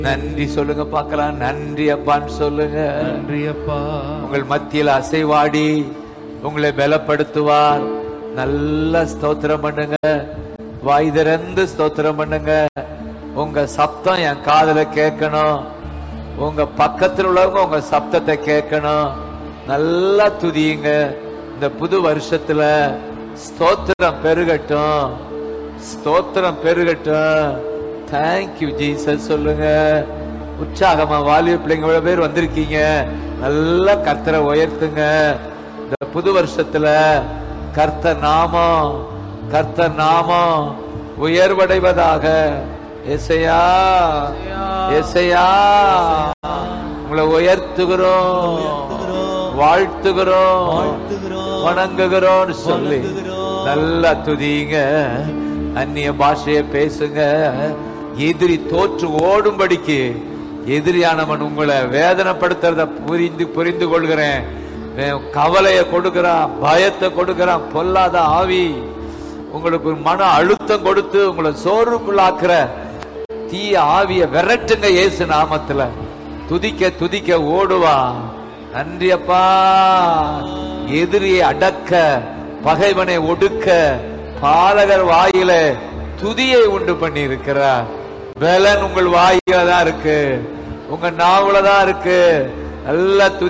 நன்றி சொல்லுங்க பார்க்கலாம் நன்றி அப்பான்னு சொல்லுங்க நன்றி அப்பா உங்கள் மத்தியில் அசைவாடி உங்களை பலப்படுத்துவார் நல்ல ஸ்தோத்திரம் பண்ணுங்க வாய் திறந்து ஸ்தோத்திரம் பண்ணுங்க உங்க சப்தம் என் காதுல கேட்கணும் உங்க பக்கத்தில் உள்ளவங்க உங்க சப்தத்தை கேட்கணும் நல்லா துதியுங்க இந்த புது வருஷத்துல ஸ்தோத்திரம் பெருகட்டும் ஸ்தோத்திரம் பெருகட்டும் தேங்க்யூ ஜீசஸ் சொல்லுங்க உற்சாகமா வாலிப பிள்ளைங்க இவ்வளவு பேர் வந்திருக்கீங்க நல்லா கர்த்தரை உயர்த்துங்க இந்த புது வருஷத்துல கர்த்தர் நாமம் கர்த்தர் நாமம் உயர்வடைவதாக எசையா எசையா உங்களை உயர்த்துகிறோம் வாழ்த்துகிறோம் வணங்குகிறோம் சொல்லி நல்லா துதிங்க அந்நிய பாஷைய பேசுங்க எதிரி தோற்று ஓடும்படிக்கு எதிரியானவன் உங்களை வேதனைப்படுத்துறத புரிந்து புரிந்து கொள்கிறேன் அஹ் கவலைய கொடுக்கிறான் பயத்தை கொடுக்கிறான் பொல்லாத ஆவி உங்களுக்கு ஒரு மன அழுத்தம் கொடுத்து உங்களை சோர்வுக்குள்ளாக்குற தீய ஆவிய விரட்டுங்க இயேசு நாமத்துல துதிக்க துதிக்க ஓடுவா நன்றி அப்பா எதிரியை அடக்க பகைவனை ஒடுக்க பாலகர் வாயில துதியை உண்டு பண்ணி இருக்கிறார் பலன் உங்கள் வாயில தான் இருக்கு உங்க நாவல தான் இருக்கு நல்ல துதி